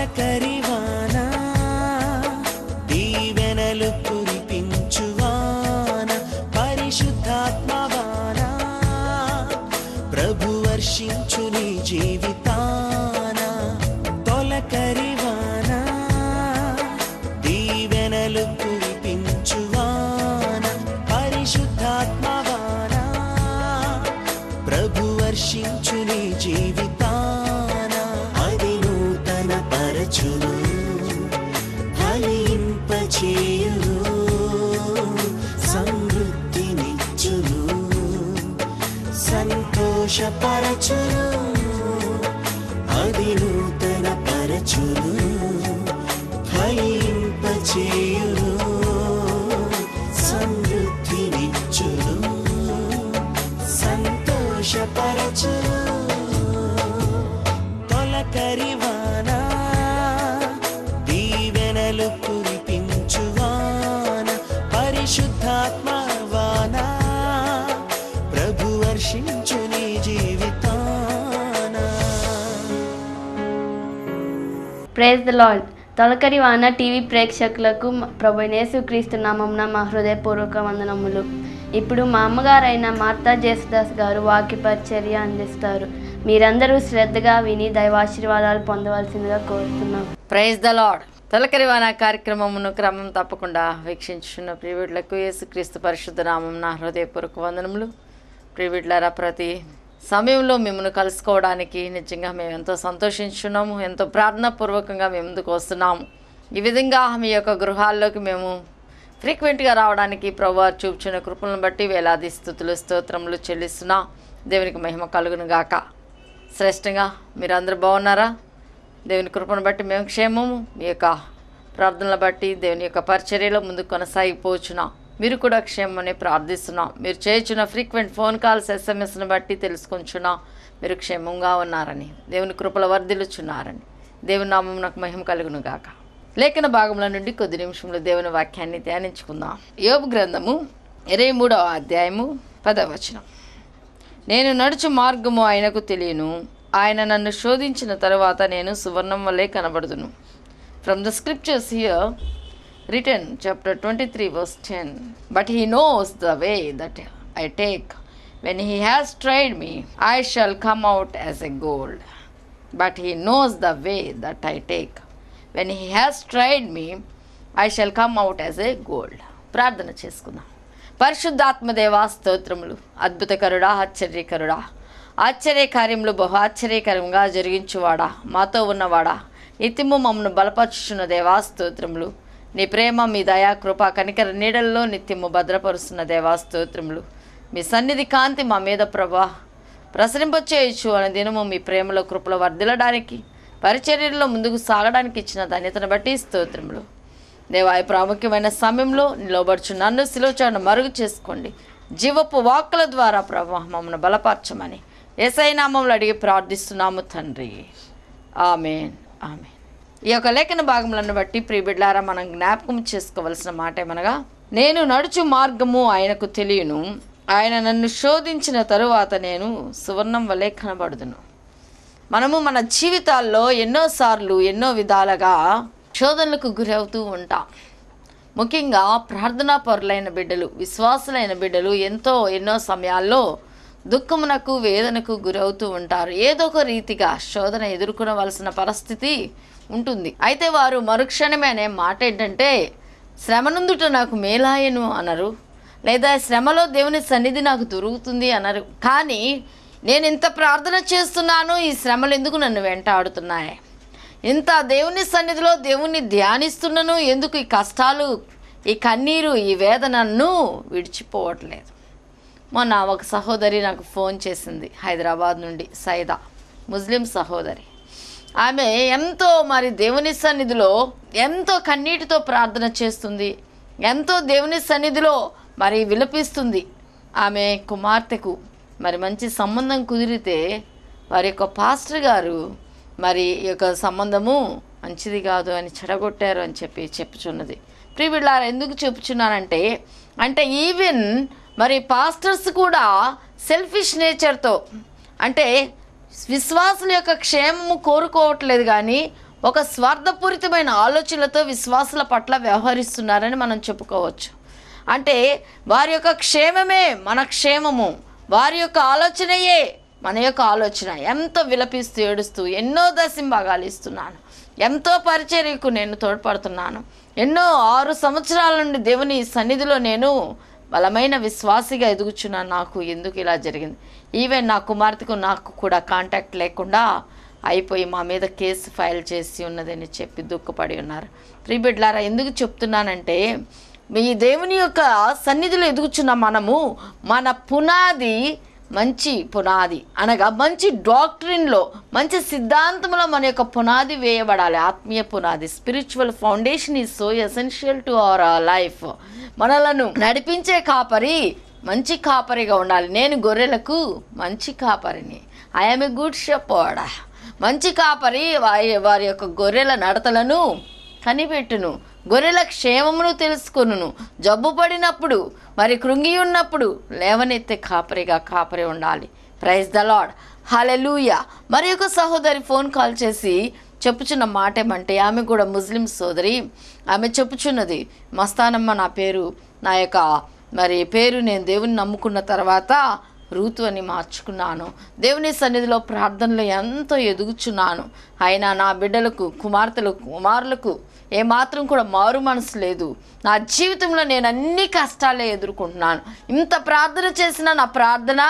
తొలకరివాన దీవెనలు కురిపించువాన పరిశుద్ధాత్మవాన ప్రభు వర్షించు నీ జీవితాన తొలకరివాన దీవెనలు కురిపించువాన పరిశుద్ధాత్మవాన ప్రభు వర్షించు నీ జీవితాన అది నూతన పరచును ఫలింపచేయును సమృద్ధినిచ్చును సంతోషపరచును అది నూతన పరచును ఫలింపచేయును సమృద్ధినిచ్చును సంతోషపరచును తొలకరివాన దీవెనలు కురిపించువాన పరిశుద్ధాత్మవాన ప్రభు వర్షించు నీ జీవితాన ప్రేజ్ ద లార్డ్ తొలకరి వాన టీవీ ప్రేక్షకులకు ప్రభు యేసుక్రీస్తు నామంన మా హృదయపూర్వక వందనములు ఇప్పుడు మా అమ్మగారైన మార్తా జేసుదాస్ గారు వాక్య పరిచర్య అందిస్తారు మీరందరూ శ్రద్ధగా విని దైవాశీర్వాదాలు పొందవలసిందిగా కోరుతున్నాం ప్రైజ్ ద లాడ్ తొలకరివాన కార్యక్రమమును క్రమం తప్పకుండా వీక్షించున్న ప్రియుడులకు యేసుక్రీస్తు పరిశుద్ధ నామం నా హృదయపూర్వక వందనములు ప్రియుడులారా ప్రతి సమయంలో మిమ్మల్ని కలుసుకోవడానికి నిజంగా మేము ఎంతో సంతోషించున్నాము ఎంతో ప్రార్థనాపూర్వకంగా మేము ముందుకు వస్తున్నాము ఈ విధంగా మీ యొక్క గృహాల్లోకి మేము ఫ్రీక్వెంట్గా రావడానికి ప్రభు చూపుచున్న కృపలను బట్టి వేలాది స్థుతులు స్తోత్రములు చెల్లిస్తున్నా దేవునికి మహిమ కలుగును గాక శ్రేష్టంగా మీరందరూ బాగున్నారా దేవుని కృపను బట్టి మేము క్షేమము మీ యొక్క ప్రార్థనలు బట్టి దేవుని యొక్క పరిచర్యలో ముందుకు కొనసాగిపోచున్నాం మీరు కూడా క్షేమని ప్రార్థిస్తున్నాం మీరు చేయుచున్న ఫ్రీక్వెంట్ ఫోన్ కాల్స్ ఎస్ఎంఎస్ని బట్టి తెలుసుకొంచున్నాం మీరు క్షేమంగా ఉన్నారని దేవుని కృపల వర్ధిల్లుచున్నారని దేవుని నామం నాకు మహిమ కలుగును గాక లేఖన భాగంలో నుండి కొద్ది నిమిషంలో దేవుని వాక్యాన్ని ధ్యానించుకుందాం యోబు గ్రంథము ఇరవై మూడవ అధ్యాయము పదవచనం నేను నడుచు మార్గము ఆయనకు తెలియను ఆయన నన్ను శోధించిన తరువాత నేను సువర్ణం వల్లే కనబడుదును from the scriptures here return chapter twenty three verse ten but he knows the way that I take when he has tried me I shall come out as a gold but he knows the way that I take when he has tried me I shall come out as a gold ప్రార్థన చేసుకుందాం పరిశుద్ధాత్మదేవా స్తోత్రములు అద్భుతకరుడా ఆశ్చర్యకరుడా ఆశ్చర్య కార్యములు బహు ఆశ్చర్యకరంగా జరిగించువాడా మాతో ఉన్నవాడా నిత్యము మమ్మను బలపరుచుచున్న దేవా స్తోత్రములు నీ ప్రేమ మీ దయా కృప కనికర నీడల్లో నిత్యము భద్రపరుస్తున్న దేవా స్తోత్రములు మీ సన్నిధి కాంతి మా మీద ప్రభా ప్రసరింపచేయచ్చు అనే దినము మీ ప్రేమలో కృపలో వర్ధిల్లడానికి పరిచర్యలో ముందుకు సాగడానికి ఇచ్చిన ధన్యతను బట్టి స్తోత్రములు దేవా ఈ ప్రాముఖ్యమైన సమయంలో నిలబడుచు నన్ను సిలోచాను మరుగు చేసుకోండి జీవపు వాక్కుల ద్వారా ప్రభా మమ్మల్ని బలపరచమని ఏసై నామంలో అడిగి ప్రార్థిస్తున్నాము తండ్రి ఆమెన్ ఆమెన్ ఈ యొక్క లేఖన భాగములను బట్టి ప్రియబిడ్లారా మనం జ్ఞాపకం చేసుకోవలసిన మాట ఏమనగా నేను నడుచు మార్గము ఆయనకు తెలియను ఆయన నన్ను శోధించిన తరువాత నేను సువర్ణం వలె కనబడుదును మనము మన జీవితాల్లో ఎన్నోసార్లు ఎన్నో విధాలుగా శోధనలకు గురవుతూ ఉంటాం ముఖ్యంగా ప్రార్థనా పరులైన బిడ్డలు విశ్వాసులైన బిడ్డలు ఎంతో ఎన్నో సమయాల్లో దుఃఖమునకు వేదనకు గురవుతూ ఉంటారు ఏదో ఒక రీతిగా శోధన ఎదుర్కొనవలసిన పరిస్థితి ఉంటుంది అయితే వారు మరుక్షణమే అనే మాట ఏంటంటే శ్రమనుందుట నాకు మేలాయను అనరు లేదా శ్రమలో దేవుని సన్నిధి నాకు దొరుకుతుంది అనరు కానీ నేను ఇంత ప్రార్థన చేస్తున్నాను ఈ శ్రమలు ఎందుకు నన్ను వెంటాడుతున్నాయి ఇంత దేవుని సన్నిధిలో దేవుణ్ణి ధ్యానిస్తున్నాను ఎందుకు ఈ కష్టాలు ఈ కన్నీరు ఈ వేదనను విడిచిపోవట్లేదు మొన్న ఒక సహోదరి నాకు ఫోన్ చేసింది హైదరాబాద్ నుండి సైదా ముస్లిం సహోదరి ఆమె ఎంతో మరి దేవుని సన్నిధిలో ఎంతో కన్నీటితో ప్రార్థన చేస్తుంది ఎంతో దేవుని సన్నిధిలో మరి విలపిస్తుంది ఆమె కుమార్తెకు మరి మంచి సంబంధం కుదిరితే వారి యొక్క పాస్టర్ గారు మరి ఈ యొక్క సంబంధము మంచిది కాదు అని చెడగొట్టారు అని చెప్పి చెప్పుచున్నది ప్రివిళ్ళారు ఎందుకు చెప్పుచున్నానంటే అంటే ఈవెన్ మరి పాస్టర్స్ కూడా సెల్ఫిష్ నేచర్తో అంటే విశ్వాసుల యొక్క క్షేమము కోరుకోవట్లేదు కానీ ఒక స్వార్థపూరితమైన ఆలోచనలతో విశ్వాసుల పట్ల వ్యవహరిస్తున్నారని మనం చెప్పుకోవచ్చు అంటే వారి యొక్క క్షేమమే మన క్షేమము వారి యొక్క ఆలోచనయే మన యొక్క ఆలోచన ఎంతో విలపిస్తూ ఏడుస్తూ ఎన్నో దశంభాగాలు ఇస్తున్నాను ఎంతో పరిచర్యకు నేను తోడ్పడుతున్నాను ఎన్నో ఆరు సంవత్సరాల నుండి దేవుని సన్నిధిలో నేను బలమైన విశ్వాసిగా ఎదుగుచున్నాను నాకు ఎందుకు ఇలా జరిగింది ఈవెన్ నా కుమార్తెకు నాకు కూడా కాంటాక్ట్ లేకుండా అయిపోయి మా మీద కేసు ఫైల్ చేసి ఉన్నదని చెప్పి దుఃఖపడి ఉన్నారు ప్రీబిడ్లారా ఎందుకు చెప్తున్నానంటే మీ దేవుని యొక్క సన్నిధిలో ఎదుగుచున్న మనము మన పునాది మంచి పునాది అనగా మంచి డాక్టరిన్లో మంచి సిద్ధాంతంలో మన యొక్క పునాది వేయబడాలి ఆత్మీయ పునాది spiritual foundation is so essential to our life మనలను నడిపించే కాపరి మంచి కాపరిగా ఉండాలి నేను గొర్రెలకు మంచి కాపరిని ఐఎమ్ ఏ గుడ్ షెపర్డ్ మంచి కాపరి వారి వారి యొక్క గొర్రెల నడతలను కనిపెట్టును గొర్రెల క్షేమమును తెలుసుకొనును జబ్బు పడినప్పుడు మరి కృంగి ఉన్నప్పుడు లేవనెత్తే కాపరిగా కాపరి ఉండాలి ప్రైజ్ ద లాడ్ హలెలూయ మరి ఒక సహోదరి ఫోన్ కాల్ చేసి చెప్పుచున్న మాట ఏమంటే ఆమె కూడా ముస్లిం సోదరి ఆమె చెప్పుచున్నది మస్తానమ్మ నా పేరు నా యొక్క మరి పేరు నేను దేవుని నమ్ముకున్న తర్వాత రూతు అని మార్చుకున్నాను దేవుని సన్నిధిలో ప్రార్థనలో ఎంతో ఎదుగుచున్నాను అయినా నా బిడ్డలకు కుమార్తెలకు కుమారులకు ఏమాత్రం కూడా మారు మనసు లేదు నా జీవితంలో నేను అన్ని కష్టాలే ఎదుర్కొంటున్నాను ఇంత ప్రార్థన చేసిన నా ప్రార్థన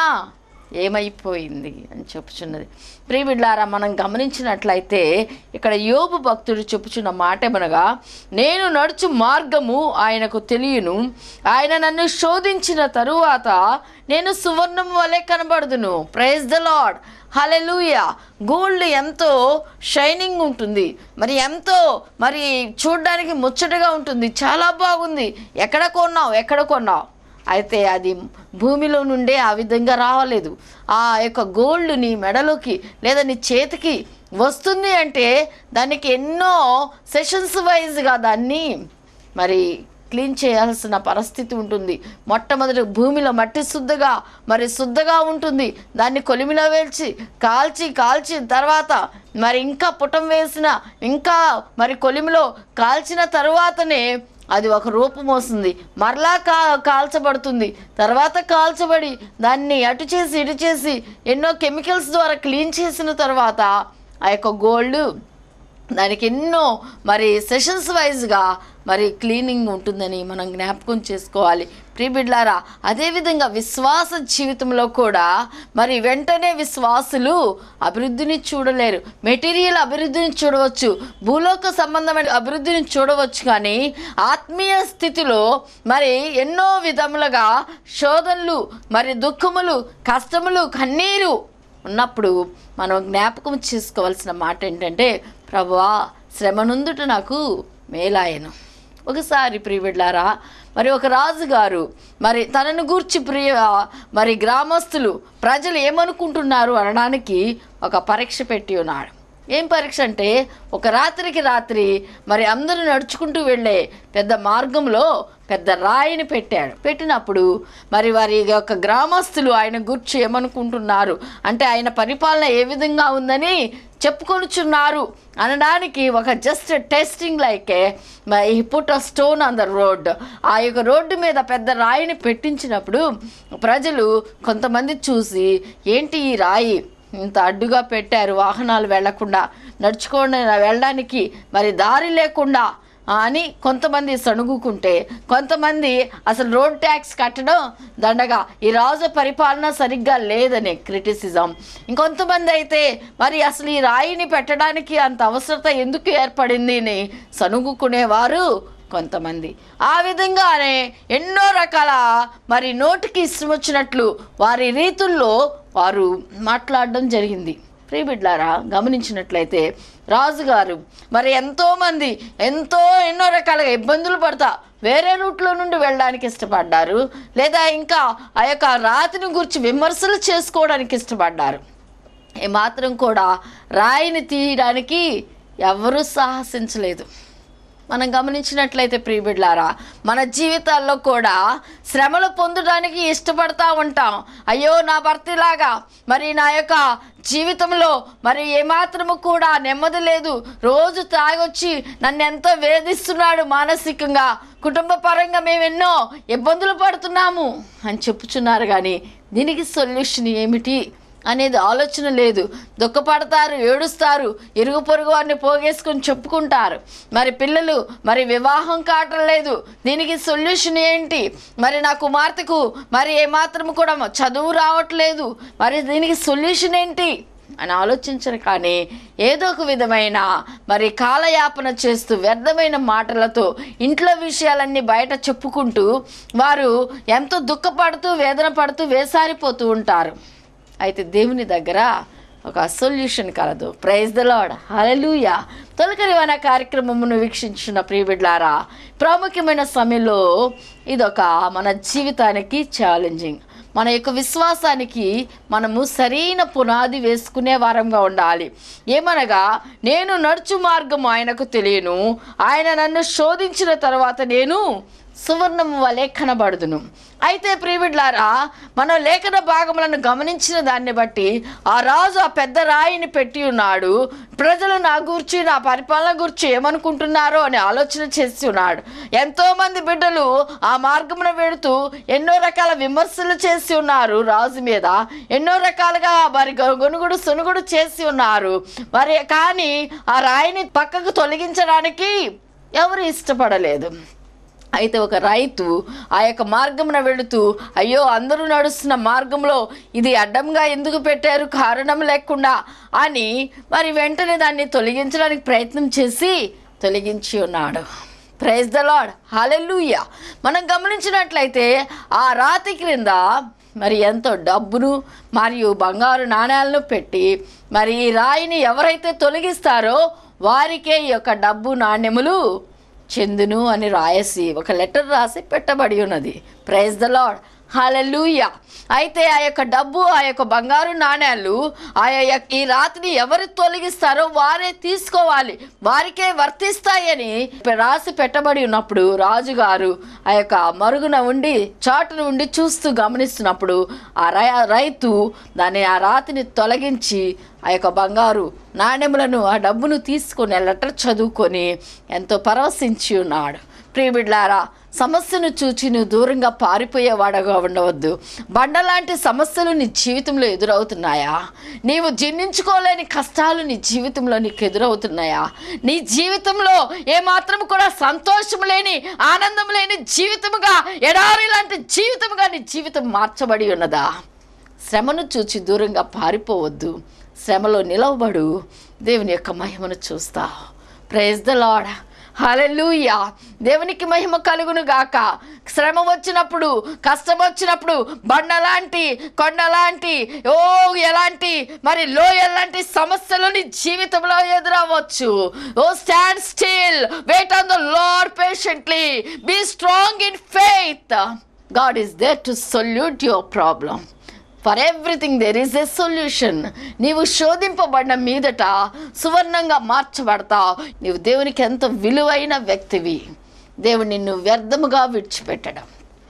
ఏమైపోయింది అని చెప్పుచున్నది ప్రియబిడ్లారా మనం గమనించినట్లయితే ఇక్కడ యోబు భక్తుడు చెప్పుచున్న మాట ఏమనగా నేను నడుచు మార్గము ఆయనకు తెలియను ఆయన నన్ను శోధించిన తరువాత నేను సువర్ణం వలె కనబడుదును praise the lord hallelujah gold ఎంతో షైనింగ్ ఉంటుంది మరి ఎంతో మరి చూడడానికి ముచ్చటగా ఉంటుంది చాలా బాగుంది ఎక్కడ కొన్నావు ఎక్కడ కొన్నావు అయితే అది భూమిలో నుండే ఆ విధంగా రావలేదు ఆ యొక్క గోల్డ్ నీ మెడలోకి లేదా నీ చేతికి వస్తుంది అంటే దానికి ఎన్నో సెషన్స్ వైజ్గా దాన్ని మరి క్లీన్ చేయాల్సిన పరిస్థితి ఉంటుంది మొట్టమొదటి భూమిలో మట్టి శుద్ధగా మరి శుద్ధగా ఉంటుంది దాన్ని కొలిమిలో వేల్చి కాల్చి కాల్చిన తర్వాత మరి ఇంకా పుటం వేసిన ఇంకా మరి కొలిమిలో కాల్చిన తరువాతనే అది ఒక రూపం వస్తుంది మరలా కా కాల్చబడుతుంది తర్వాత కాల్చబడి దాన్ని అటు చేసి ఇటు చేసి ఎన్నో కెమికల్స్ ద్వారా క్లీన్ చేసిన తర్వాత ఆ యొక్క గోల్డ్ దానికి ఎన్నో మరి సెషన్స్ వైజ్గా మరి క్లీనింగ్ ఉంటుందని మనం జ్ఞాపకం చేసుకోవాలి ప్రీబిడ్లారా అదేవిధంగా విశ్వాస జీవితంలో కూడా మరి వెంటనే విశ్వాసులు అభివృద్ధిని చూడలేరు మెటీరియల్ అభివృద్ధిని చూడవచ్చు భూలోక సంబంధమైన అభివృద్ధిని చూడవచ్చు కానీ ఆత్మీయ స్థితిలో మరి ఎన్నో విధములుగా శోధనలు మరి దుఃఖములు కష్టములు కన్నీరు ఉన్నప్పుడు మనం జ్ఞాపకం చేసుకోవాల్సిన మాట ఏంటంటే ప్రభువా శ్రమ నుందుట నాకు మేలాయను ఒకసారి ప్రియబిడ్లారా మరి ఒక రాజుగారు మరి తనను గూర్చి ప్రియ మరి గ్రామస్తులు ప్రజలు ఏమనుకుంటున్నారు అనడానికి ఒక పరీక్ష పెట్టి ఉన్నాడు ఏం పరీక్ష అంటే ఒక రాత్రికి రాత్రి మరి అందరూ నడుచుకుంటూ వెళ్ళే పెద్ద మార్గంలో పెద్ద రాయిని పెట్టాడు పెట్టినప్పుడు మరి వారి యొక్క గ్రామస్తులు ఆయన గుర్చి ఏమనుకుంటున్నారు అంటే ఆయన పరిపాలన ఏ విధంగా ఉందని చెప్పుకొనుచున్నారు అనడానికి ఒక జస్ట్ టెస్టింగ్ లైక్ ఈ put a stone on the road ఆ యొక్క రోడ్డు మీద పెద్ద రాయిని పెట్టించినప్పుడు ప్రజలు కొంతమంది చూసి ఏంటి ఈ రాయి ఇంత అడ్డుగా పెట్టారు వాహనాలు వెళ్లకుండా నడుచుకోండి వెళ్ళడానికి మరి దారి లేకుండా ఆ, అని కొంతమంది సణుగుకుంటే కొంతమంది అసలు రోడ్ ట్యాక్స్ కట్టడం దండగా ఈ రాజు పరిపాలన సరిగ్గా లేదనే క్రిటిసిజం ఇంకొంతమంది అయితే మరి అసలు ఈ రాయిని పెట్టడానికి అంత అవసరత ఎందుకు ఏర్పడింది అని సణుగుకునేవారు కొంతమంది ఆ విధంగానే ఎన్నో రకాల మరి నోటికి ఇష్టం వచ్చినట్లు వారి రీతుల్లో వారు మాట్లాడడం జరిగింది ప్రియబిడ్లారా గమనించినట్లయితే రాజుగారు మరి ఎంతోమంది ఎంతో ఎన్నో రకాలుగా ఇబ్బందులు పడతా వేరే రూట్లో నుండి వెళ్ళడానికి ఇష్టపడ్డారు లేదా ఇంకా ఆ యొక్క రాతిని గురించి విమర్శలు చేసుకోవడానికి ఇష్టపడ్డారు ఏమాత్రం కూడా రాయిని తీయడానికి ఎవరూ సాహసించలేదు మనం గమనించినట్లయితే ప్రియబిడ్లారా మన జీవితాల్లో కూడా శ్రమలు పొందడానికి ఇష్టపడతా ఉంటాం అయ్యో నా భర్త ఇలాగా మరి నా యొక్క జీవితంలో మరి ఏమాత్రము కూడా నెమ్మది లేదు రోజు తాగొచ్చి నన్ను ఎంతో వేధిస్తున్నాడు మానసికంగా కుటుంబ పరంగా మేము ఎన్నో ఇబ్బందులు పడుతున్నాము అని చెప్పుచున్నారు కానీ దీనికి సొల్యూషన్ ఏమిటి అనేది ఆలోచన లేదు దుఃఖపడతారు ఏడుస్తారు ఇరుగు పొరుగు వారిని పోగేసుకొని చెప్పుకుంటారు మరి పిల్లలు మరి వివాహం కావటం లేదు దీనికి సొల్యూషన్ ఏంటి మరి నా కుమార్తెకు మరి ఏమాత్రం కూడా చదువు రావట్లేదు మరి దీనికి సొల్యూషన్ ఏంటి అని ఆలోచించరు కానీ ఏదో ఒక విధమైన మరి కాలయాపన చేస్తూ వ్యర్థమైన మాటలతో ఇంట్లో విషయాలన్నీ బయట చెప్పుకుంటూ వారు ఎంతో దుఃఖపడుతూ వేదన పడుతూ వేసారిపోతూ ఉంటారు అయితే దేవుని దగ్గర ఒక సొల్యూషన్ కలదు ప్రైజ్ ద లాడ్ హలలుయ తొలకరి వన కార్యక్రమమును వీక్షించిన ప్రియబిడ్లారా ప్రాముఖ్యమైన సమయంలో ఇదొక మన జీవితానికి ఛాలెంజింగ్ మన యొక్క విశ్వాసానికి మనము సరైన పునాది వేసుకునే వారంగా ఉండాలి ఏమనగా నేను నడుచు మార్గం ఆయనకు తెలియను ఆయన నన్ను శోధించిన తర్వాత నేను సువర్ణము వలె కనబడుదును అయితే ప్రియబిడ్లారా మనం లేఖన భాగములను గమనించిన దాన్ని బట్టి ఆ రాజు ఆ పెద్ద రాయిని పెట్టి ఉన్నాడు ప్రజలు నా గురించి నా పరిపాలన గురించి ఏమనుకుంటున్నారో అని ఆలోచన చేసి ఉన్నాడు ఎంతో మంది బిడ్డలు ఆ మార్గమున వెడుతూ ఎన్నో రకాల విమర్శలు చేసి ఉన్నారు రాజు మీద ఎన్నో రకాలుగా మరి గొనుగుడు సునుగుడు చేసి ఉన్నారు మరి కానీ ఆ రాయిని పక్కకు తొలగించడానికి ఎవరు ఇష్టపడలేదు అయితే ఒక రైతు ఆ యొక్క మార్గమున వెళుతూ అయ్యో అందరూ నడుస్తున్న మార్గంలో ఇది అడ్డంగా ఎందుకు పెట్టారు కారణం లేకుండా అని మరి వెంటనే దాన్ని తొలగించడానికి ప్రయత్నం చేసి తొలగించి ఉన్నాడు ప్రైజ్ ద లాడ్ హాలెలూయ మనం గమనించినట్లయితే ఆ రాతి క్రింద మరి ఎంతో డబ్బును మరియు బంగారు నాణ్యాలను పెట్టి మరి ఈ రాయిని ఎవరైతే తొలగిస్తారో వారికే ఈ యొక్క డబ్బు నాణ్యములు చెందును అని రాయసి ఒక లెటర్ రాసి పెట్టబడి ఉన్నది ప్రైజ్ ద లాడ్ హాలూయ అయితే ఆ యొక్క డబ్బు ఆ యొక్క బంగారు నాణ్యాలు ఆ యొక్క ఈ రాత్రిని ఎవరు తొలగిస్తారో వారే తీసుకోవాలి వారికే వర్తిస్తాయని రాసి పెట్టబడి ఉన్నప్పుడు రాజుగారు ఆ యొక్క మరుగున ఉండి చాటును ఉండి చూస్తూ గమనిస్తున్నప్పుడు ఆ రై రైతు దాన్ని ఆ రాతిని తొలగించి ఆ యొక్క బంగారు నాణ్యములను ఆ డబ్బును తీసుకొని ఆ లెటర్ చదువుకొని ఎంతో పరవశించి ఉన్నాడు ప్రియబిడ్లారా సమస్యను చూచి నువ్వు దూరంగా పారిపోయేవాడగా ఉండవద్దు బండలాంటి సమస్యలు నీ జీవితంలో ఎదురవుతున్నాయా నీవు జీర్ణించుకోలేని కష్టాలు నీ జీవితంలో నీకు ఎదురవుతున్నాయా నీ జీవితంలో ఏమాత్రం కూడా సంతోషం లేని ఆనందం లేని జీవితముగా ఎడారి లాంటి జీవితముగా నీ జీవితం మార్చబడి ఉన్నదా శ్రమను చూచి దూరంగా పారిపోవద్దు శ్రమలో నిలవబడు దేవుని యొక్క మహిమను చూస్తావు ప్రైజ్ ద లాడ్ హల్లెలూయా దేవునికి మహిమ కలుగును గాక శ్రమ వచ్చినప్పుడు కష్టం వచ్చినప్పుడు బండలాంటి కొండలాంటి ఓ ఎలాంటి మరి లోయలాంటి సమస్యలు నీ జీవితంలో ఎదురవ్వచ్చు oh stand still wait on the lord patiently be strong in faith God is there to solute your problem for everything there is a solution నీవు శోధింపబడిన మీదట సువర్ణంగా మార్చబడతావు నీవు దేవునికి ఎంతో విలువైన వ్యక్తివి దేవుడు నిన్ను వ్యర్థముగా విడిచిపెట్టడం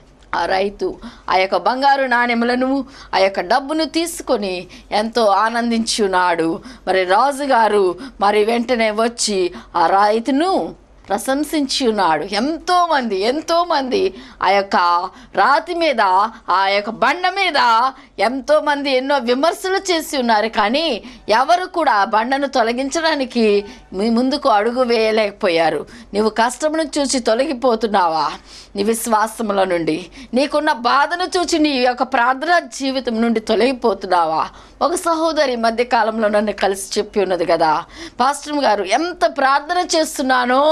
ఆ రైతు ఆ యొక్క బంగారు నాణెములను ఆ యొక్క డబ్బును తీసుకొని ఎంతో ఆనందించి ఉన్నాడు మరి రాజుగారు మరి వెంటనే వచ్చి ఆ రైతును ప్రశంసించి ఉన్నాడు ఎంతోమంది ఎంతోమంది ఆ యొక్క రాతి మీద ఆ యొక్క బండ మీద ఎంతోమంది ఎన్నో విమర్శలు చేసి ఉన్నారు కానీ ఎవరు కూడా ఆ బండను తొలగించడానికి మీ ముందుకు అడుగు వేయలేకపోయారు నీవు కష్టమును చూసి తొలగిపోతున్నావా నీ విశ్వాసముల నుండి నీకున్న బాధను చూసి నీ యొక్క ప్రార్థన జీవితం నుండి తొలగిపోతున్నావా ఒక సహోదరి ఈ మధ్య కాలంలో నన్ను కలిసి చెప్పి ఉన్నది కదా పాస్టర్ గారు ఎంత ప్రార్థన చేస్తున్నానో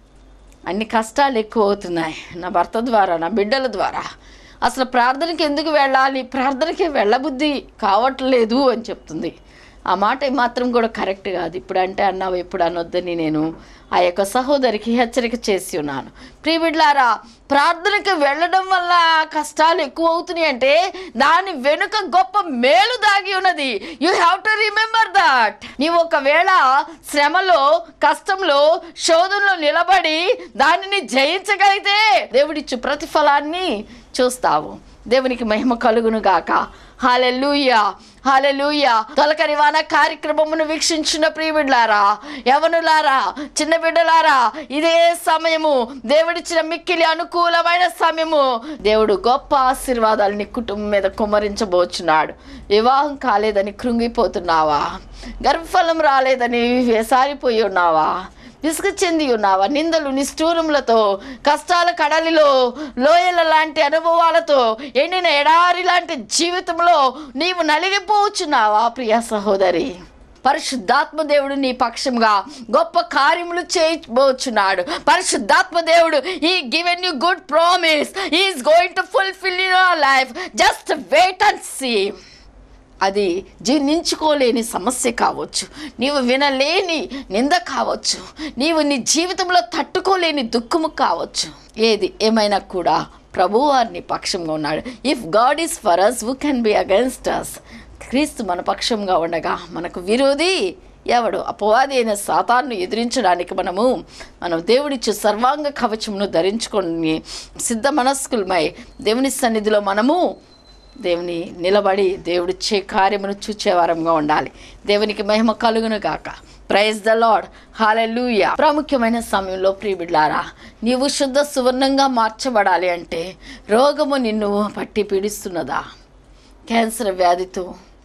అన్ని కష్టాలు ఎక్కువ అవుతున్నాయి నా భర్త ద్వారా నా బిడ్డల ద్వారా అసలు ప్రార్థనకి ఎందుకు వెళ్ళాలి ప్రార్థనకి వెళ్ళబుద్ధి కావట్లేదు అని చెప్తుంది ఆ మాట మాత్రం కూడా కరెక్ట్ కాదు ఇప్పుడు అంటే అన్నావు ఎప్పుడు అనొద్దని నేను ఆ యొక్క సహోదరికి హెచ్చరిక చేసి ఉన్నాను ప్రియబిడ్లారా ప్రార్థనకి వెళ్ళడం వల్ల కష్టాలు ఎక్కువ అవుతున్నాయి అంటే దాని వెనుక గొప్ప మేలు దాగి ఉన్నది you have to remember that నీవు ఒకవేళ శ్రమలో కష్టంలో శోధనలో నిలబడి దానిని జయించగలిగితే దేవుడిచ్చు ప్రతిఫలాన్ని చూస్తావు దేవునికి మహిమ కలుగును గాక హాలెలూయా హాలెలూయా తొలకరి వాన కార్యక్రమమును వీక్షించిన ప్రియబిడ్లారా యవనులారా చిన్న బిడ్డలారా ఇదే సమయము దేవుడిచ్చిన మిక్కిలి అనుకూలమైన సమయము దేవుడు గొప్ప ఆశీర్వాదాలు నీ కుటుంబం మీద కుమ్మరించబోచున్నాడు వివాహం కాలేదని కృంగిపోతున్నావా గర్భఫలం రాలేదని వేసారిపోయి ఉన్నావా విసుగు చెంది ఉన్నావా నిందలు నిష్ఠూరములతో కష్టాల కడలిలో లోయల లాంటి అనుభవాలతో ఎండిన ఎడారి లాంటి జీవితంలో నీవు నలిగిపోవచ్చున్నావా ప్రియ సహోదరి పరిశుద్ధాత్మ దేవుడు నీ పక్షంగా గొప్ప కార్యములు చేయబోచున్నాడు పరిశుద్ధాత్మ దేవుడు ఈ given you good promise is going to fulfil in your life just wait and see అది జీర్ణించుకోలేని సమస్య కావచ్చు నీవు వినలేని నింద కావచ్చు నీవు నీ జీవితంలో తట్టుకోలేని దుఃఖము కావచ్చు ఏది ఏమైనా కూడా ప్రభువు వారిని పక్షంగా ఉన్నాడు if God is for us who can be against us క్రీస్తు మన పక్షంగా ఉండగా మనకు విరోధి ఎవడు అపవాది అయిన సాతాన్ని ఎదిరించడానికి మనము మనం దేవుడిచ్చే సర్వాంగ కవచమును ధరించుకొని సిద్ధ మనస్కులమై దేవుని సన్నిధిలో మనము దేవుని నిలబడి దేవుడిచ్చే కార్యమును చూచేవారంగా ఉండాలి దేవునికి మహిమ కలుగును గాక ప్రైజ్ ద లాడ్ హాలెలూయ ప్రాముఖ్యమైన సమయంలో ప్రియబిడ్లారా నీవు శుద్ధ సువర్ణంగా మార్చబడాలి అంటే రోగము నిన్ను పట్టి పీడిస్తున్నదా క్యాన్సర్ వ్యాధితో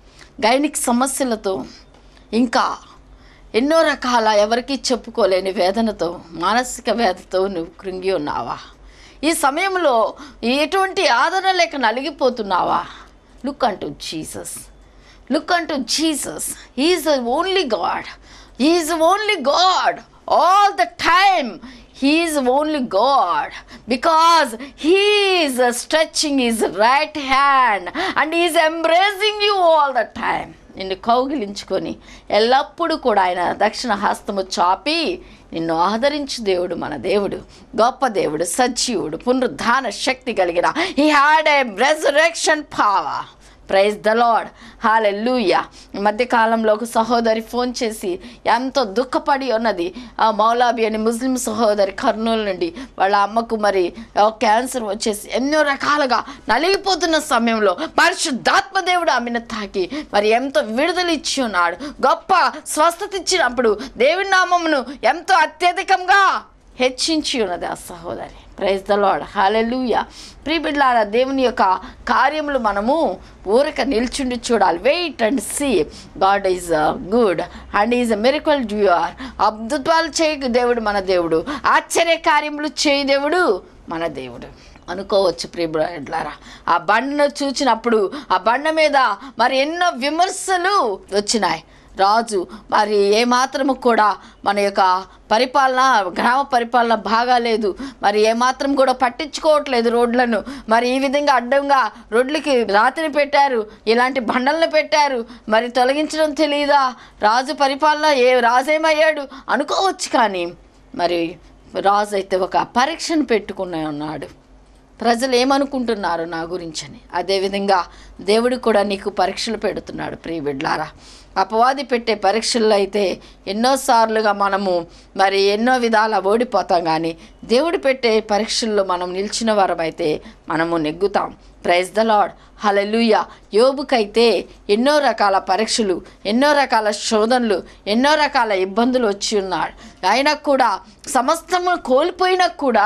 గైనిక్ సమస్యలతో ఇంకా ఎన్నో రకాల ఎవరికీ చెప్పుకోలేని వేదనతో మానసిక వ్యాధితో నువ్వు కృంగి ఉన్నావా ఈ సమయంలో ఎటువంటి ఆదరణ లేక నలిగిపోతున్నావా లుక్ అంటూ జీసస్ లుక్ అంటూ Jesus is only God is only God all the time he is only God because he is stretching is right hand and is embracing you all the time నిన్ను కౌగిలించుకొని ఎల్లప్పుడూ కూడా ఆయన దక్షిణ హస్తము చాపి నిన్ను ఆదరించు దేవుడు మన దేవుడు గొప్ప దేవుడు సజీవుడు పునరుద్ధాన శక్తి కలిగిన he had a resurrection power praise the lord hallelujah ఈ మధ్యకాలంలో ఒక సహోదరి ఫోన్ చేసి ఎంతో దుఃఖపడి ఉన్నది ఆ మౌలాబీ అని ముస్లిం సహోదరి కర్నూలు నుండి వాళ్ళ అమ్మకు మరి ఆ క్యాన్సర్ వచ్చేసి ఎన్నో రకాలుగా నలిగిపోతున్న సమయంలో పరిశుద్ధాత్మ దేవుడు ఆమెను తాకి మరి ఎంతో విడుదల ఇచ్చి ఉన్నాడు గొప్ప స్వస్థత ఇచ్చినప్పుడు దేవుని నామమును ఎంతో అత్యధికంగా హెచ్చించి ఉన్నది ఆ సహోదరి ప్రైజ్ ద లాడ్ హాలెలూయ ప్రియబిడ్లారా దేవుని యొక్క కార్యములు మనము ఊరక నిల్చుండి చూడాలి wait and see God is good and is a miracle doer అద్భుతాలు చేయ దేవుడు మన దేవుడు ఆశ్చర్య కార్యములు చేయి దేవుడు మన దేవుడు అనుకోవచ్చు ప్రియబిడ్లారా ఆ బండను చూచినప్పుడు ఆ బండ మీద మరి ఎన్నో విమర్శలు వచ్చినాయి రాజు మరి ఏమాత్రము కూడా మన యొక్క పరిపాలన గ్రామ పరిపాలన బాగాలేదు మరి ఏమాత్రం కూడా పట్టించుకోవట్లేదు రోడ్లను మరి ఈ విధంగా అడ్డంగా రోడ్లకి రాతిని పెట్టారు ఇలాంటి బండలను పెట్టారు మరి తొలగించడం తెలియదా రాజు పరిపాలన ఏ రాజేమయ్యాడు అనుకోవచ్చు కానీ మరి రాజు అయితే ఒక పరీక్షను పెట్టుకునే ఉన్నాడు ప్రజలు ఏమనుకుంటున్నారు నా గురించని అదేవిధంగా దేవుడు కూడా నీకు పరీక్షలు పెడుతున్నాడు ప్రియ బిడ్లారా అపవాది పెట్టే పరీక్షల్లో అయితే ఎన్నోసార్లుగా మనము మరి ఎన్నో విధాల ఓడిపోతాం కానీ దేవుడు పెట్టే పరీక్షల్లో మనం నిలిచిన వారమైతే మనము నెగ్గుతాం ప్రైజ్ ద లాడ్ హలలుయ యోబుకైతే ఎన్నో రకాల పరీక్షలు ఎన్నో రకాల శోధనలు ఎన్నో రకాల ఇబ్బందులు వచ్చి ఉన్నాడు అయినా కూడా సమస్తము కోల్పోయినా కూడా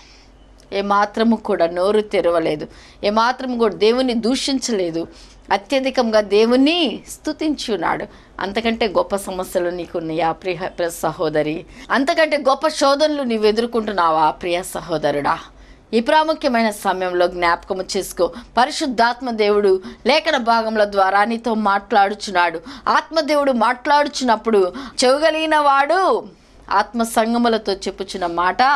ఏమాత్రము కూడా నోరు తెరవలేదు ఏమాత్రము కూడా దేవుని దూషించలేదు అత్యధికంగా దేవుని స్తుతించి ఉన్నాడు అంతకంటే గొప్ప సమస్యలు నీకున్నాయా ప్రియ ప్రియ సహోదరి అంతకంటే గొప్ప శోధనలు నీవు ఎదుర్కొంటున్నావా ప్రియ సహోదరుడా ఈ ప్రాముఖ్యమైన సమయంలో జ్ఞాపకము చేసుకో పరిశుద్ధాత్మ దేవుడు లేఖన భాగముల ద్వారా నీతో మాట్లాడుచున్నాడు ఆత్మదేవుడు మాట్లాడుచున్నప్పుడు చెవుగలిగిన వాడు ఆత్మ సంగములతో చెప్పుచున్న మాట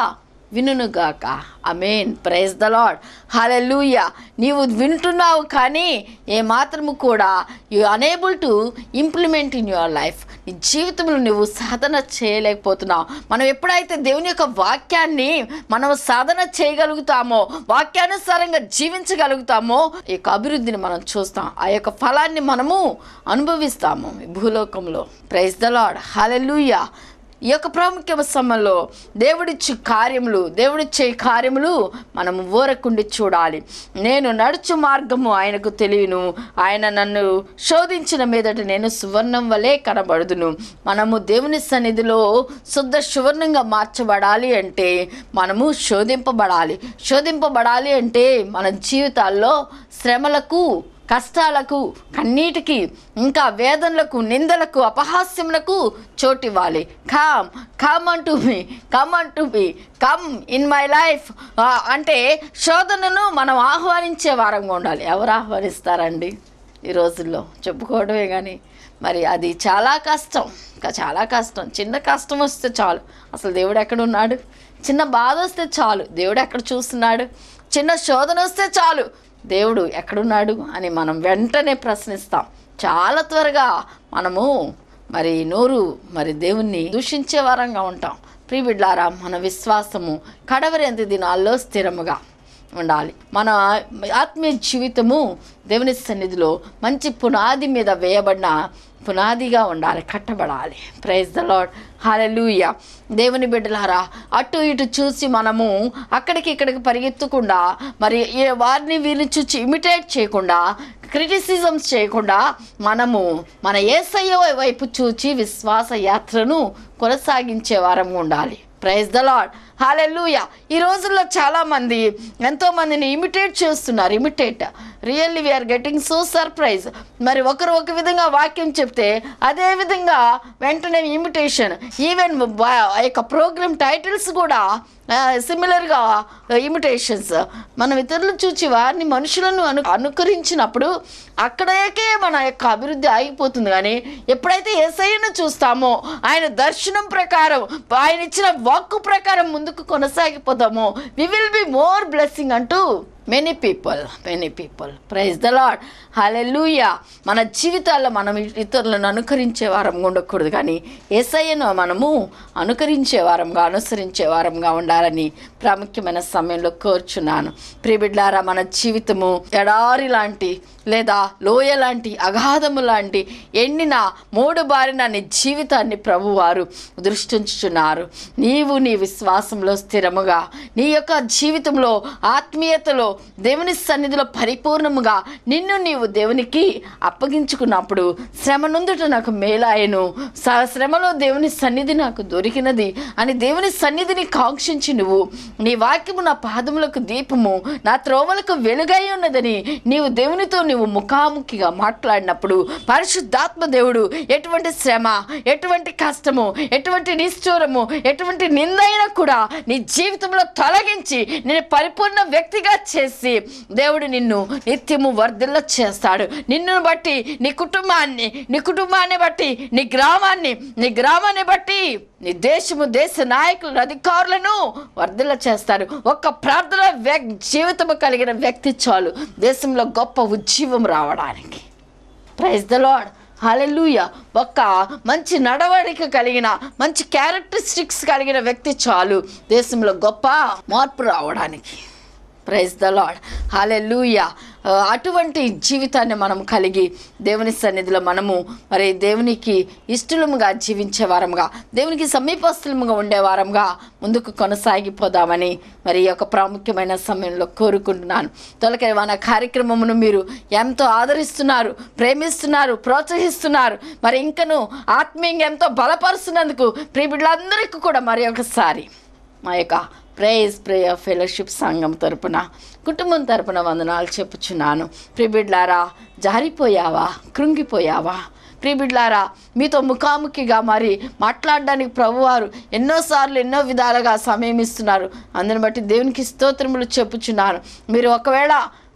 వినుగాక amen praise the lord hallelujah నీవు వింటున్నావు కానీ ఏ మాత్రము కూడా you unable to implement in your life నీ జీవితంలో నువ్వు సాధన చేయలేకపోతున్నావు మనం ఎప్పుడైతే దేవుని యొక్క వాక్యాన్ని మనం సాధన చేయగలుగుతామో వాక్యానుసారంగా జీవించగలుగుతామో ఈ యొక్క అభివృద్ధిని మనం చూస్తాం ఆ యొక్క ఫలాన్ని మనము అనుభవిస్తాము ఈ భూలోకంలో ప్రైజ్ ద లాడ్ హలెలూయ ఈ యొక్క ప్రాముఖ్య సమయంలో దేవుడిచ్చు కార్యములు దేవుడిచ్చే కార్యములు మనము ఊరకుండి చూడాలి నేను నడుచు మార్గము ఆయనకు తెలియను ఆయన నన్ను శోధించిన మీదట నేను సువర్ణం వలె కనబడుదును మనము దేవుని సన్నిధిలో శుద్ధ సువర్ణంగా మార్చబడాలి అంటే మనము శోధింపబడాలి శోధింపబడాలి అంటే మన జీవితాల్లో శ్రమలకు కష్టాలకు కన్నీటికి ఇంకా వేదనలకు నిందలకు అపహాస్యములకు చోటివ్వాలి కమ్ కమ్ అంటూ మీ కమ్ అంటూ me come in my life అంటే శోధనను మనం ఆహ్వానించే వారంగా ఉండాలి ఎవరు ఆహ్వానిస్తారండి ఈ రోజుల్లో చెప్పుకోవడమే కానీ మరి అది చాలా కష్టం ఇంకా చాలా కష్టం చిన్న కష్టం వస్తే చాలు అసలు దేవుడు ఎక్కడ ఉన్నాడు చిన్న బాధ వస్తే చాలు దేవుడు ఎక్కడ చూస్తున్నాడు చిన్న శోధన వస్తే చాలు దేవుడు ఎక్కడున్నాడు అని మనం వెంటనే ప్రశ్నిస్తాం చాలా త్వరగా మనము మరి నోరు మరి దేవుణ్ణి దూషించే వారంగా ఉంటాం ప్రిబిడ్లారా మన విశ్వాసము కడవరేంత దినాల్లో స్థిరముగా ఉండాలి మన ఆత్మీయ జీవితము దేవుని సన్నిధిలో మంచి పునాది మీద వేయబడిన పునాదిగా ఉండాలి కట్టబడాలి ప్రైజ్ ద లాడ్ హాలూయ దేవుని బిడ్డలారా అటు ఇటు చూసి మనము అక్కడికి ఇక్కడికి పరిగెత్తకుండా మరి ఏ వారిని వీరిని చూసి ఇమిటేట్ చేయకుండా క్రిటిసిజమ్స్ చేయకుండా మనము మన ఏసయ్య వైపు చూచి విశ్వాస యాత్రను కొనసాగించే వారంగా ఉండాలి ప్రైజ్ ద లాడ్ హాలెలూయ ఈ రోజుల్లో చాలామంది ఎంతోమందిని ఇమిటేట్ చేస్తున్నారు imitate really we are getting so surprise మరి ఒకరు ఒక విధంగా వాక్యం చెప్తే అదే విధంగా వెంటనే ఇమిటేషన్ ఈవెన్ ఆ యొక్క ప్రోగ్రామ్ టైటిల్స్ కూడా సిమిలర్గా ఇమిటేషన్స్ మనం ఇతరులు చూచి వారిని మనుషులను అను అనుకరించినప్పుడు అక్కడకే మన యొక్క అభివృద్ధి ఆగిపోతుంది కానీ ఎప్పుడైతే ఏసైను చూస్తామో ఆయన దర్శనం ప్రకారం ఆయన ఇచ్చిన వాక్కు ప్రకారం ముందుకు కొనసాగిపోతామో we will be more blessing అంటూ many people many people praise the lord hallelujah మన జీవితాల్లో మనం ఇతరులను అనుకరించే వారంగా ఉండకూడదు కానీ ఏసయ్యను మనము అనుకరించే వారంగా అనుసరించే వారంగా ఉండాలని ప్రాముఖ్యమైన సమయంలో కోరుచున్నాను ప్రియబిడ్లారా మన జీవితము ఎడారి లాంటి లేదా లోయ లాంటి అగాధము లాంటి ఎండిన మూడు బారిన నీ జీవితాన్ని ప్రభువారు దృష్టించుచున్నారు నీవు నీ విశ్వాసంలో స్థిరముగా నీ యొక్క జీవితంలో ఆత్మీయతలో దేవుని సన్నిధిలో పరిపూర్ణముగా నిన్ను నీవు దేవునికి అప్పగించుకున్నప్పుడు శ్రమ నుందుట నాకు మేలాయను స- శ్రమలో దేవుని సన్నిధి నాకు దొరికినది అని దేవుని సన్నిధిని కాంక్షించి నువ్వు నీ వాక్యము నా పాదములకు దీపము నా త్రోవలకు వెలుగై ఉన్నదని నీవు దేవునితో నీవు ముఖాముఖిగా మాట్లాడినప్పుడు పరిశుద్ధాత్మ దేవుడు ఎటువంటి శ్రమ ఎటువంటి కష్టము ఎటువంటి నిష్ఠూరము ఎటువంటి నిందైనా కూడా నీ జీవితంలో తొలగించి నేను పరిపూర్ణ వ్యక్తిగా చేసి దేవుడు నిన్ను నిత్యము వర్ధిల్ల చేస్తాడు నిన్ను బట్టి నీ కుటుంబాన్ని నీ కుటుంబాన్ని బట్టి నీ గ్రామాన్ని నీ గ్రామాన్ని బట్టి నీ దేశము దేశ నాయకులను అధికారులను వర్ధిల్ల చేస్తాడు ఒక్క ప్రార్థన వ్యక్ జీవితము కలిగిన వ్యక్తి చాలు దేశంలో గొప్ప ఉజ్జీవం రావడానికి ప్రైజ్ ద లాడ్ హలెలూయ ఒక్క మంచి నడవడిక కలిగిన మంచి క్యారెక్టరిస్టిక్స్ కలిగిన వ్యక్తి చాలు దేశంలో గొప్ప మార్పు రావడానికి ప్రైజ్ ద లాడ్ హాలెలూయ అటువంటి జీవితాన్ని మనం కలిగి దేవుని సన్నిధిలో మనము మరి దేవునికి ఇష్టలముగా జీవించే వారంగా దేవునికి సమీపస్థలముగా ఉండే వారంగా ముందుకు కొనసాగిపోదామని మరి ఈ యొక్క ప్రాముఖ్యమైన సమయంలో కోరుకుంటున్నాను తొలకరి మన కార్యక్రమమును మీరు ఎంతో ఆదరిస్తున్నారు ప్రేమిస్తున్నారు ప్రోత్సహిస్తున్నారు మరి ఇంకను ఆత్మీయంగా ఎంతో బలపరుస్తున్నందుకు ప్రియబిడ్డలందరికీ కూడా మరి ఒకసారి మా యొక్క ప్రేయస్ ప్రేయర్ ఫెలోషిప్ సంఘం తరపున కుటుంబం తరపున వందనాలు చెప్పుచున్నాను ప్రిబిడ్లారా జారిపోయావా కృంగిపోయావా ప్రిబిడ్లారా మీతో ముఖాముఖిగా మరి మాట్లాడడానికి ప్రభువారు ఎన్నోసార్లు ఎన్నో విధాలుగా సమయం ఇస్తున్నారు అందుని బట్టి దేవునికి స్తోత్రములు చెప్పుచున్నాను మీరు ఒకవేళ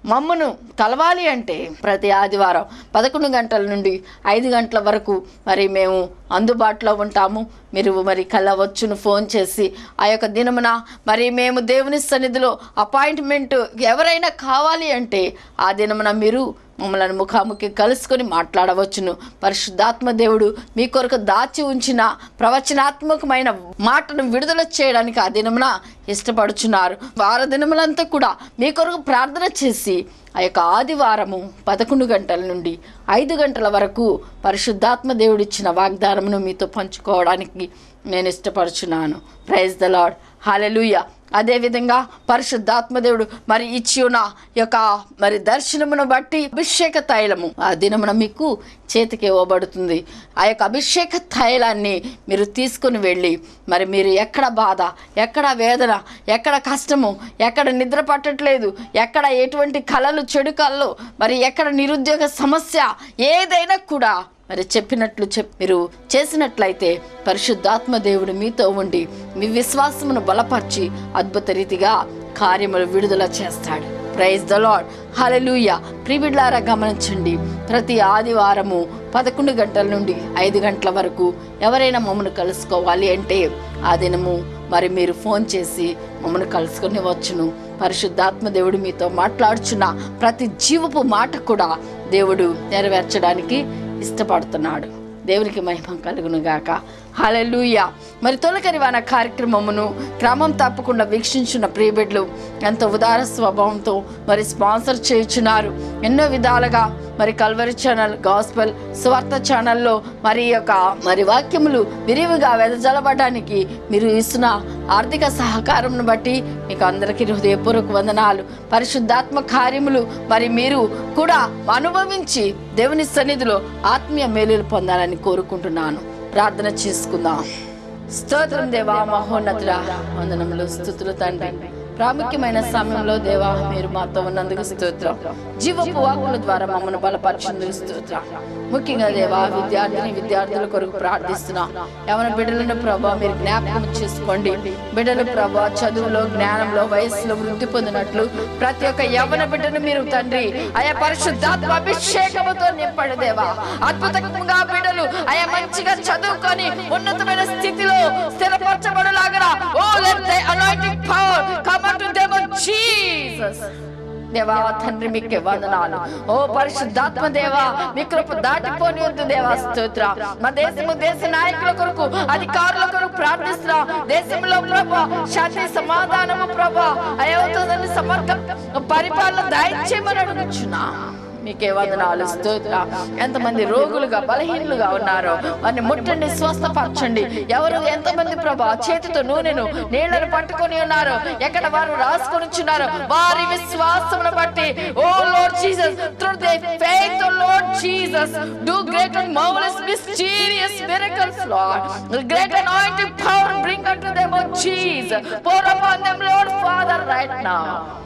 మమ్మను కలవాలి అంటే ప్రతి ఆదివారం పదకొండు గంటల నుండి ఐదు గంటల వరకు మరి మేము అందుబాటులో ఉంటాము మీరు మరి కలవచ్చును ఫోన్ చేసి ఆ యొక్క దినమున మరి మేము దేవుని సన్నిధిలో అపాయింట్మెంట్ ఎవరైనా కావాలి అంటే ఆ దినమున మీరు మమ్మల్ని ముఖాముఖి కలుసుకొని మాట్లాడవచ్చును పరిశుద్ధాత్మ దేవుడు మీ కొరకు దాచి ఉంచిన ప్రవచనాత్మకమైన మాటను విడుదల చేయడానికి ఆ దినమున ఇష్టపడుచున్నారు వార దినములంతా కూడా మీ కొరకు ప్రార్థన చేసి ఆ యొక్క ఆదివారము పదకొండు గంటల నుండి ఐదు గంటల వరకు పరిశుద్ధాత్మ దేవుడిచ్చిన వాగ్దానమును మీతో పంచుకోవడానికి నేను ఇష్టపడుచున్నాను ప్రైజ్ ద లాడ్ హాలెలుయ అదేవిధంగా పరిశుద్ధాత్మ దేవుడు మరి ఇచ్చి ఉన్న యొక్క మరి దర్శనమును బట్టి అభిషేక తైలము ఆ దినమున మీకు చేతికి ఇవ్వబడుతుంది ఆ యొక్క అభిషేక తైలాన్ని మీరు తీసుకుని వెళ్ళి మరి మీరు ఎక్కడ బాధ ఎక్కడ వేదన ఎక్కడ కష్టము ఎక్కడ నిద్ర పట్టట్లేదు ఎక్కడ ఎటువంటి కళలు చెడు కళలు మరి ఎక్కడ నిరుద్యోగ సమస్య ఏదైనా కూడా మరి చెప్పినట్లు చెప్ మీరు చేసినట్లయితే పరిశుద్ధాత్మ దేవుడు మీతో ఉండి మీ విశ్వాసమును బలపరిచి అద్భుత రీతిగా కార్యములు విడుదల చేస్తాడు ప్రైజ్ ద లాడ్ హలెలూయ ప్రివిడ్లారా గమనించండి ప్రతి ఆదివారము పదకొండు గంటల నుండి ఐదు గంటల వరకు ఎవరైనా మమ్మల్ని కలుసుకోవాలి అంటే ఆ దినము మరి మీరు ఫోన్ చేసి మమ్మల్ని కలుసుకొని వచ్చును పరిశుద్ధాత్మ దేవుడు మీతో మాట్లాడుచున్న ప్రతి జీవపు మాట కూడా దేవుడు నెరవేర్చడానికి ఇష్టపడుతున్నాడు దేవునికి మహిమ కలుగును గాక హలెలూయ మరి తొలకరి వాన కార్యక్రమమును క్రమం తప్పకుండా వీక్షించున్న ప్రియబిడ్లు ఎంతో ఉదార స్వభావంతో మరి స్పాన్సర్ చేయుచున్నారు ఎన్నో విధాలుగా మరి కల్వరి ఛానల్ గాస్పల్ స్వార్థ ఛానల్లో మరి ఈ యొక్క మరి వాక్యములు విరివిగా వెదజల్లబడడానికి మీరు ఇస్తున్న ఆర్థిక సహకారంను బట్టి మీకు అందరికీ హృదయపూర్వక వందనాలు పరిశుద్ధాత్మ కార్యములు మరి మీరు కూడా అనుభవించి దేవుని సన్నిధిలో ఆత్మీయ మేలులు పొందాలని కోరుకుంటున్నాను ప్రార్థన చేసుకుందాం స్తోత్రం దేవా మహోన్నతుడా వందనములు స్థుతులు తండ్రి ప్రాముఖ్యమైన సమయంలో దేవా మీరు మాతో ఉన్నందుకు స్తోత్రం జీవపు వాకుల ద్వారా మమ్మల్ని బలపరిచినందుకు స్తోత్రం ముఖ్యంగా దేవా విద్యార్థిని విద్యార్థుల కొరకు ప్రార్థిస్తున్నా ఎవరి బిడ్డలను ప్రభా మీరు జ్ఞాపకం చేసుకోండి బిడ్డలు ప్రభా చదువులో జ్ఞానంలో వయస్సులో వృద్ధి పొందినట్లు ప్రతి ఒక్క యవన బిడ్డను మీరు తండ్రి ఆయా పరిశుద్ధాత్మ అభిషేకముతో నింపండి దేవా అద్భుతంగా బిడ్డలు ఆయా మంచిగా చదువుకొని ఉన్నతమైన స్థితిలో స్థిరపరచబడలాగా oh let the anointing power come to them Jesus దేవా తండ్రి మీకే వందనాలు ఓ పరిశుద్ధాత్మ దేవా మీ కృప దాటిపోని వద్దు దేవా స్తోత్ర మా దేశము దేశ నాయకుల కొరకు అధికారుల కొరకు ప్రార్థిస్తున్నా దేశంలో ప్రభా శాంతి సమాధానము ప్రభా అయోతుందని సమర్థ పరిపాలన దయచేయమని అడుగుచున్నా మీకే వందనాలు స్తోత్ర ఎంతమంది రోగులుగా బలహీనులుగా ఉన్నారో వారిని ముట్టండి స్వస్థపరచండి ఎవరు ఎంతమంది ప్రభా చేతితో నూనెను నీళ్లను పట్టుకొని ఉన్నారు ఎక్కడ వారు రాసుకొని ఉన్నారు వారి విశ్వాసమును బట్టి oh lord Jesus through the faith oh lord Jesus do great and marvellous mysterious miracles lord great anointing power bring unto them oh Jesus pour upon them Lord Father right now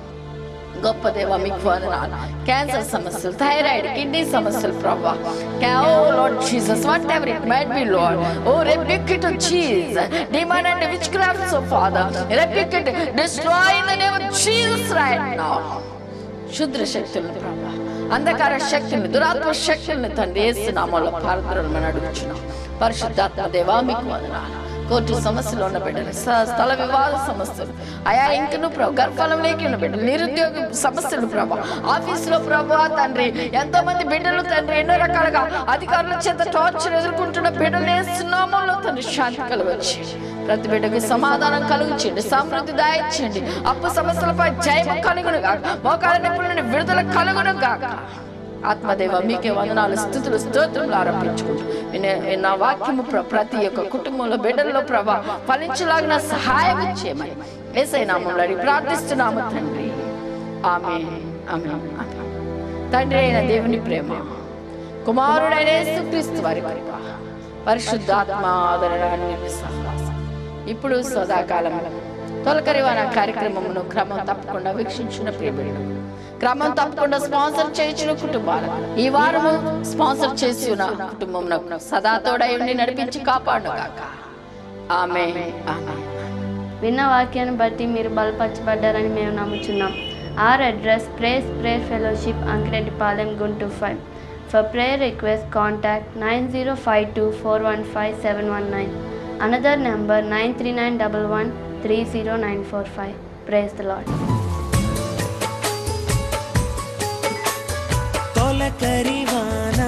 గొప్ప దేవ మీకు వందనాలు cancer సమస్యలు thyroid kidney సమస్యలు ప్రభా oh lord Jesus whatever it might be lord oh rebuke it chase demon and witchcrafts of father rebuke it destroy in the name of Jesus right now శుద్ర శక్తులను ప్రభా అంధకార శక్తులను దురాత్మ శక్తులను తండ్రి ఏసునామాలో పాల్గొనమని అడుగుచున్నాం పరిశుద్ధాత్మ దేవా మీకు వందనాలు కోర్టు సమస్యలు ఉన్న బిడ్డలు స- స్థల వివాద సమస్యలు ఆయా ఇంకను ప్రభు గర్భఫలం లేకి ఉన్న బిడ్డలు నిరుద్యోగ సమస్యలు ప్రభా ఆఫీసులో ప్రభా తండ్రి ఎంతో మంది బిడ్డలు తండ్రి ఎన్నో రకాలుగా అధికారుల చేత టార్చర్ ఎదుర్కొంటున్న బిడ్డలు వేస్తున్నామో తండ్రి శాంతి కలవచ్చు ప్రతి బిడ్డకు సమాధానం కలుగుచండి సమృద్ధి దాయించండి అప్పు సమస్యలపై జయము కలుగును గాక మోకాల నొప్పుల నుండి విడుదల కలుగును గాక ఆత్మదేవ మీకే వందనాలు స్థుతులు స్తోత్రములు ఆరంభించుకుంటూ నేను నా వాక్యము ప్ర- ప్రతి ఒక్క కుటుంబంలో బిడ్డల్లో ప్రభా ఫలించలాగిన సహాయం చేయమని ఏసై నామంలో అడిగి ప్రార్థిస్తున్నాము తండ్రి ఆమె ఆమె తండ్రి అయిన దేవుని ప్రేమ కుమారుడైన యేసుక్రీస్తు వారి కృప పరిశుద్ధాత్మ ఆదరణ అన్యోన్య సహవాసం ఇప్పుడు సదాకాలం తొలకరి వాన కార్యక్రమమును క్రమం తప్పకుండా వీక్షించిన ప్రియబిడ్డలు క్రమం తప్పకుండా స్పాన్సర్ చేయించిన కుటుంబాలు ఈ వారము స్పాన్సర్ చేసి ఉన్న కుటుంబం సదా తోడై ఉండి నడిపించి కాపాడు గాక ఆమె ఆమె విన్న వాక్యాన్ని బట్టి మీరు బలపరచబడ్డారని మేము నమ్ముచున్నాం Our address Praise Prayer Fellowship, Ankiredipalem, Guntur 5. For prayer request, contact 9052415719. Another number 93911 Praise the Lord. తొలకరివాన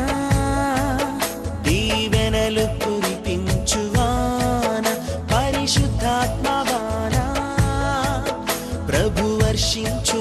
దీవెనలు కురిపించువాన పరిశుద్ధాత్మవాన ప్రభు వర్షించు